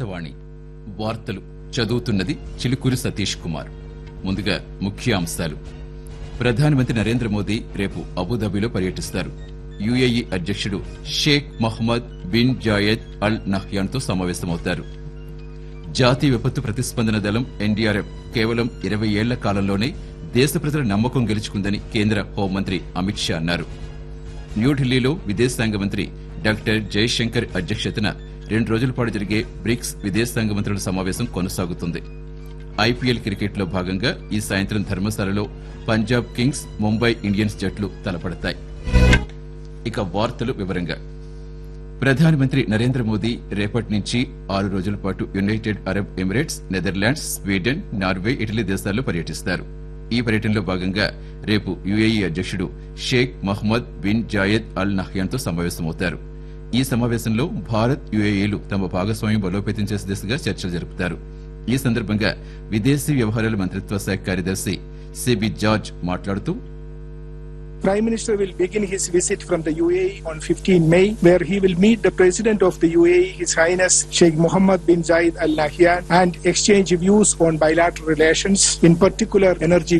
వాణి వార్తలు చదువుతున్నది చిలుకూరి సతీష్ కుమార్ ముందుగా ముఖ్య అంశాలు ప్రధానమంత్రి నరేంద్ర మోదీ రేపు అబుదాబిలో పర్యటిస్తారు యుఏఈ అధ్యక్షుడు Sheikh Mohamed bin Zayed Al నహ్యాన్తో సమావేశమవుతారు జాతీయ విపత్తు ప్రతిస్పందన దళం ఎన్డీఆర్ఎఫ్ కేవలం ఇరవై ఏళ్ల కాలంలోనే దేశ ప్రజల నమ్మకం గెలుచుకుందని కేంద్ర హోంమంత్రి అమిత్ షా అన్నారు న్యూఢిల్లీలో విదేశాంగ మంత్రి డాక్టర్ జయశంకర్ అధ్యక్షతన రెండు రోజుల పాటు జరిగే బ్రిక్స్ విదేశాంగ మంత్రుల సమావేశం కొనసాగుతుంది ఐపీఎల్ క్రికెట్లో భాగంగా ఈ సాయంత్రం ధర్మశాలలో పంజాబ్ కింగ్స్ ముంబై ఇండియన్స్ జట్లు తలపడతాయి ఇక వార్తలు వివరంగా ప్రధానమంత్రి నరేంద్ర మోదీ రేపటి నుంచి ఆరు రోజుల పాటు United Arab Emirates Netherlands Sweden Norway Italy దేశాల్లో పర్యటిస్తారు ఈ పర్యటనలో భాగంగా రేపు యుఏఈ అధ్యక్షుడు Sheikh Mohamed bin Zayed Al నహ్యాన్తో సమావేశమవుతారు ఈ సమావేశంలో భారత్ యుఏఈలు తమ భాగస్వామ్యం బలోపేతం చేసే దిశగా చర్చలు జరుపుతారు ఈ సందర్భంగా విదేశీ వ్యవహారాల మంత్రిత్వ శాఖ కార్యదర్శి సిబి జార్జ్ మాట్లాడుతూ Prime Minister will begin his visit from the UAE on 15 May, where he will meet the President of the UAE, His Highness Sheikh Mohammed bin Zayed Al Nahyan, and exchange views on bilateral relations, in particular energy